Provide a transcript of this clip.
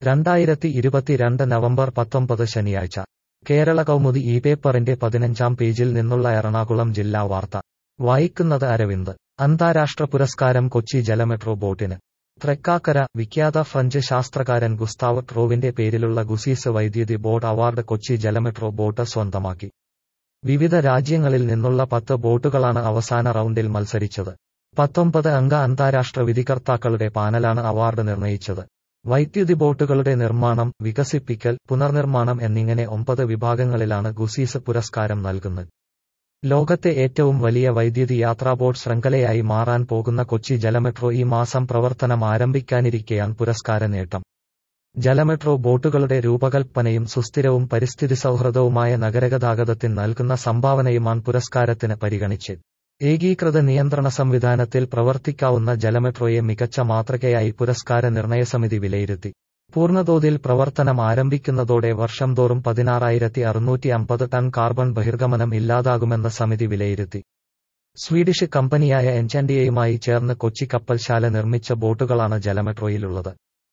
രണ്ടായിരത്തി ഇരുപത്തിരണ്ട് നവംബർ പത്തൊമ്പത് ശനിയാഴ്ച കേരള കൗമുദി ഈ പേപ്പറിന്റെ പതിനഞ്ചാം പേജിൽ നിന്നുള്ള എറണാകുളം ജില്ലാ വാർത്ത വായിക്കുന്നത് അരവിന്ദ് അന്താരാഷ്ട്ര പുരസ്കാരം കൊച്ചി ജലമെട്രോ ബോട്ടിന് തൃക്കാക്കര വിഖ്യാത ഫ്രഞ്ച് ശാസ്ത്രകാരൻ ഗുസ്താവ് ട്രോവിന്റെ പേരിലുള്ള ഗുസീസ് വൈദ്യുതി ബോട്ട് അവാർഡ് കൊച്ചി ജലമെട്രോ ബോട്ട് സ്വന്തമാക്കി വിവിധ രാജ്യങ്ങളിൽ നിന്നുള്ള പത്ത് ബോട്ടുകളാണ് അവസാന റൗണ്ടിൽ മത്സരിച്ചത് പത്തൊമ്പത് അംഗ അന്താരാഷ്ട്ര വിധികർത്താക്കളുടെ പാനലാണ് അവാർഡ് നിർണയിച്ചത് വൈദ്യുതി ബോട്ടുകളുടെ നിർമ്മാണം വികസിപ്പിക്കൽ പുനർനിർമ്മാണം എന്നിങ്ങനെ ഒമ്പത് വിഭാഗങ്ങളിലാണ് ഗുസീസ് പുരസ്കാരം നൽകുന്നത് ലോകത്തെ ഏറ്റവും വലിയ വൈദ്യുതി യാത്രാ ബോട്ട് ശൃംഖലയായി മാറാൻ പോകുന്ന കൊച്ചി ജലമെട്രോ ഈ മാസം പ്രവർത്തനം ആരംഭിക്കാനിരിക്കെയാണ് പുരസ്കാര നേട്ടം ജലമെട്രോ ബോട്ടുകളുടെ രൂപകൽപ്പനയും സുസ്ഥിരവും പരിസ്ഥിതി സൗഹൃദവുമായ നഗരഗതാഗതത്തിന് നൽകുന്ന സംഭാവനയുമാണ് പുരസ്കാരത്തിന് പരിഗണിച്ചത് ഏകീകൃത നിയന്ത്രണ സംവിധാനത്തിൽ പ്രവർത്തിക്കാവുന്ന ജലമെട്രോയെ മികച്ച മാതൃകയായി പുരസ്കാര നിർണയസമിതി വിലയിരുത്തി പൂർണ്ണതോതിൽ പ്രവർത്തനം ആരംഭിക്കുന്നതോടെ വർഷം തോറും പതിനാറായിരത്തി അറുന്നൂറ്റി അമ്പത് ടൺ കാർബൺ ബഹിർഗമനം ഇല്ലാതാകുമെന്ന് സമിതി വിലയിരുത്തി സ്വീഡിഷ് കമ്പനിയായ എൻചാൻഡിയയുമായി ചേർന്ന് കൊച്ചി കപ്പൽശാല നിർമ്മിച്ച ബോട്ടുകളാണ് ജലമെട്രോയിലുള്ളത്